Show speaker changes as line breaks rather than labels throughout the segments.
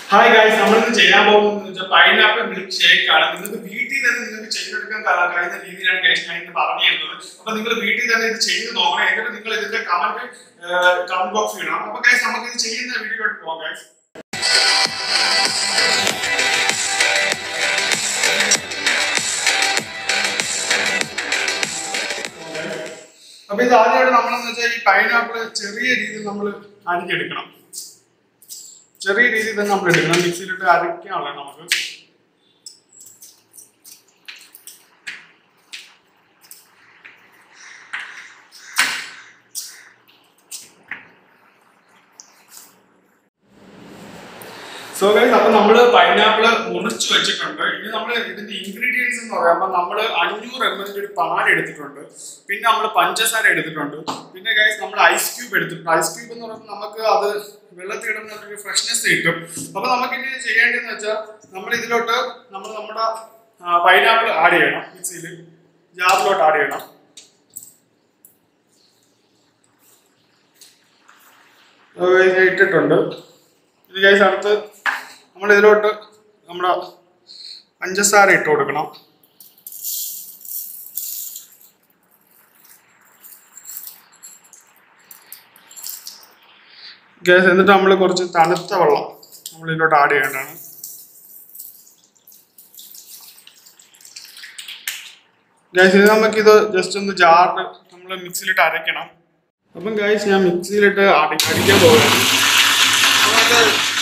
hi guys നമ്മളിന്ന് ചെയ്യാൻ പോകുന്നത് വെച്ചാൽ പൈനാപ്പിൾ മിൽക്ക് ഷേക്ക് ആണ് നിങ്ങൾക്ക് വീട്ടിൽ തന്നെ നിങ്ങൾക്ക് ചെയ്തെടുക്കാൻ ക- കഴിയുന്ന രീതിയിലാണ് ഗൈസ് ഞാൻ ഇന്ന് പറഞ്ഞു തരുന്നത് അപ്പൊ നിങ്ങൾ വീട്ടിൽ തന്നെ ഇത് ചെയ്ത് നോക്കണം എന്നിട്ട് നിങ്ങൾ ഇതിന്റെ കമന്റ് കമന്റ് ബോക്സ് ഇടണം അപ്പൊ ഗൈസ് നമുക്ക് ഇത് ചെയ്യുന്ന വീഡിയോയിലോട്ട് പോകാം ഗൈസ് അപ്പൊ ഇത് ആദ്യമായിട്ട് നമ്മളെന്ന് വെച്ചാൽ ഈ പൈനാപ്പിൾ ചെറിയ രീതിയിൽ നമ്മൾ അരിഞ്ഞെടുക്കണം ചെറിയ രീതിയിൽ തന്നെ നമ്മൾ എടുക്കണം മിക്സിയിലിട്ട് അരയ്ക്കാനുള്ള നമുക്ക് സോ ഗൈസ് അപ്പൊ നമ്മള് പൈനാപ്പിൾ മുറിച്ച് വെച്ചിട്ടുണ്ട് ഇനി നമ്മൾ ഇതിന്റെ ഇൻഗ്രീഡിയൻസ് എന്ന് പറയുമ്പോൾ നമ്മൾ അഞ്ഞൂറ് എം എൽ ഒരു പാൽ എടുത്തിട്ടുണ്ട് പിന്നെ നമ്മൾ പഞ്ചസാര എടുത്തിട്ടുണ്ട് പിന്നെ ഗൈസ് നമ്മൾ ഐസ് ക്യൂബ് എടുത്തിട്ടുണ്ട് ഐസ് ക്യൂബ് എന്ന് പറയുമ്പോൾ നമുക്ക് അത് വെള്ളത്തിൽ ഇടുന്ന ഒരു ഫ്രഷ്നെസ് കിട്ടും അപ്പൊ നമുക്ക് ഇനി ചെയ്യേണ്ടതെന്ന് വെച്ചാൽ നമ്മൾ ഇതിലോട്ട് നമ്മൾ നമ്മുടെ പൈനാപ്പിൾ ആഡ് ചെയ്യണം മിക്സിയിൽ ജാറിലോട്ട് ആഡ് ചെയ്യണം അത് ഞാൻ ഇട്ടിട്ടുണ്ട് ഇത് ഗൈസ് അടുത്ത് നമ്മൾ ഇതിലോട്ട് നമ്മുടെ പഞ്ചസാര ഇട്ട് കൊടുക്കണം ഗ്യാസ് എന്നിട്ട് നമ്മൾ കുറച്ച് തണുത്ത വെള്ളം നമ്മൾ ഇതിലോട്ട് ആഡ് ചെയ്യേണ്ടതാണ് ഗൈസ് ഇത് നമുക്കിത് ജസ്റ്റ് ഒന്ന് ജാറിൽ നമ്മൾ മിക്സിയിലിട്ട് അരയ്ക്കണം അപ്പം ഗൈസ് ഞാൻ മിക്സിയിലിട്ട് അടി അടിക്കാൻ പോകുകയാണ് അപ്പോൾ അത്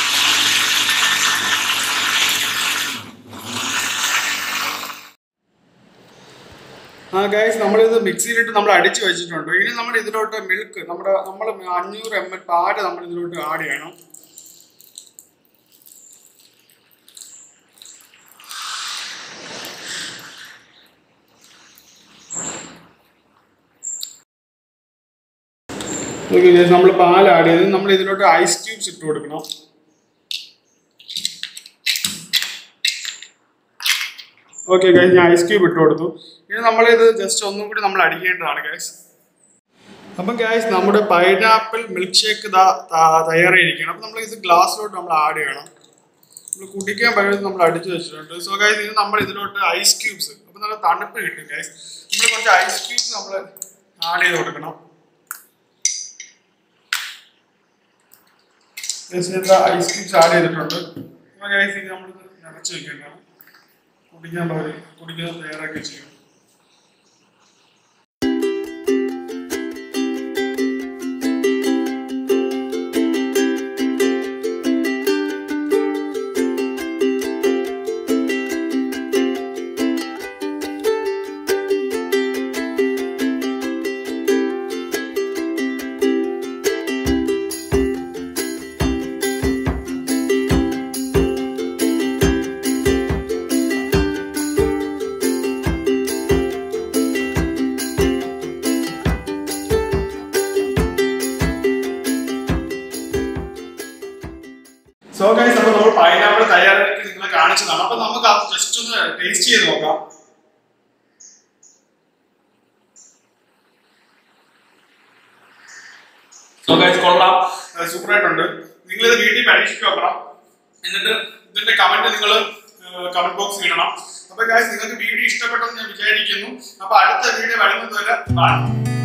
ആ ഗൈസ് നമ്മളിത് മിക്സിയിലിട്ട് നമ്മൾ അടിച്ചു വെച്ചിട്ടുണ്ട് ഇനി നമ്മൾ ഇതിലോട്ട് മിൽക്ക് നമ്മുടെ നമ്മൾ അഞ്ഞൂറ് എം എൽ പാല് നമ്മൾ ഇതിലോട്ട് ആഡ് ചെയ്യണം നമ്മൾ പാൽ ആഡ് ചെയ്ത് നമ്മൾ ഇതിലോട്ട് ഐസ് ക്യൂബ്സ് ഇട്ട് കൊടുക്കണം ഓക്കെ ഗൈസ് ഞാൻ ഐസ് ക്യൂബ് ഇട്ട് കൊടുത്തു ഇനി നമ്മൾ ഇത് ജസ്റ്റ് ഒന്നും കൂടി നമ്മൾ അടിക്കേണ്ടതാണ് ഗൈസ് അപ്പം ഗൈസ് നമ്മുടെ പൈനാപ്പിൾ മിൽക്ക് ഷേക്ക് ഇതാ ത- തയ്യാറായിരിക്കണം അപ്പം നമ്മൾ ഇത് ഗ്ലാസ്സിലോട്ട് നമ്മൾ ആഡ് ചെയ്യണം നമ്മൾ കുടിക്കാൻ പറ്റുന്നത് നമ്മൾ അടിച്ചു വെച്ചിട്ടുണ്ട് സോ ഗൈസ് ഇത് നമ്മൾ ഇതിലോട്ട് ഐസ് ക്യൂബ്സ് അപ്പം നല്ല തണുപ്പ് കിട്ടും ഗൈസ് നമ്മൾ കുറച്ച് ഐസ് ക്യൂബ്സ് നമ്മൾ ആഡ് ചെയ്ത് കൊടുക്കണം ഐസ് ക്യൂബ്സ് ആഡ് ചെയ്തിട്ടുണ്ട് അപ്പോൾ ഗൈസ് ഇത് നമ്മൾ നിറച്ച് വെക്കേണ്ടതാണ് കുടിക്കാൻ പകരം കുടിക്കാൻ തയ്യാറാക്കി ചെയ്യും സോ ഗൈസ് അപ്പൊ നമ്മൾ പൈനാപ്പിൾ തയ്യാറാക്കി നിങ്ങളെ കാണിച്ചതാണ് അപ്പൊ നമുക്ക് അത് ജസ്റ്റ് ഒന്ന് ടേസ്റ്റ് ചെയ്ത് നോക്കാം സോ ഗൈസ് കൊള്ളാം സൂപ്പർ ആയിട്ടുണ്ട് നിങ്ങൾ ഇത് വീട്ടിൽ പരീക്ഷിച്ച് നോക്കണം എന്നിട്ട് ഇതിന്റെ കമന്റ് നിങ്ങൾ കമന്റ് ബോക്സിൽ ഇടണം അപ്പൊ ഗൈസ് നിങ്ങൾക്ക് വീഡിയോ ഇഷ്ടപ്പെട്ടെന്ന് ഞാൻ വിചാരിക്കുന്നു അപ്പൊ അടുത്ത വീഡിയോ വരുന്നത് വരെ ബൈ